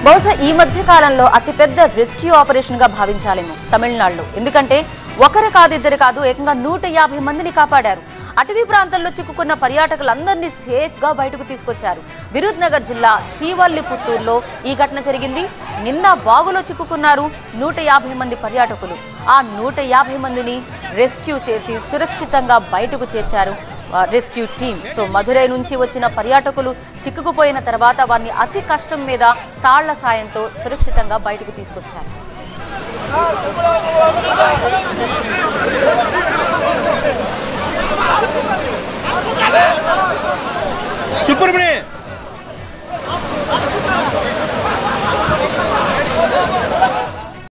బహుశా ఈ మధ్య కాలంలో అతిపెద్ద రెస్క్యూ ఆపరేషన్ గా భావించాలేమో తమిళనాడులో ఎందుకంటే ఒకరు కాదు ఇద్దరు కాదు ఏకంగా నూట యాభై మందిని కాపాడారు అటవీ ప్రాంతంలో చిక్కుకున్న పర్యాటకులందరినీ సేఫ్ గా బయటకు తీసుకొచ్చారు విరుద్ నగర్ జిల్లా శ్రీవల్లిపుత్తూరులో ఈ ఘటన జరిగింది నిన్న బాగులో చిక్కుకున్నారు నూట యాభై మంది పర్యాటకులు ఆ నూట యాభై మందిని రెస్క్యూ చేసి సురక్షితంగా బయటకు చేర్చారు ఆ, రెస్క్యూ టీమ్ సో మధురై నుంచి వచ్చిన పర్యాటకులు చిక్కుకుపోయిన తర్వాత వారిని అతి కష్టం మీద తాళ్ల సాయంతో సురక్షితంగా బయటకు తీసుకొచ్చారు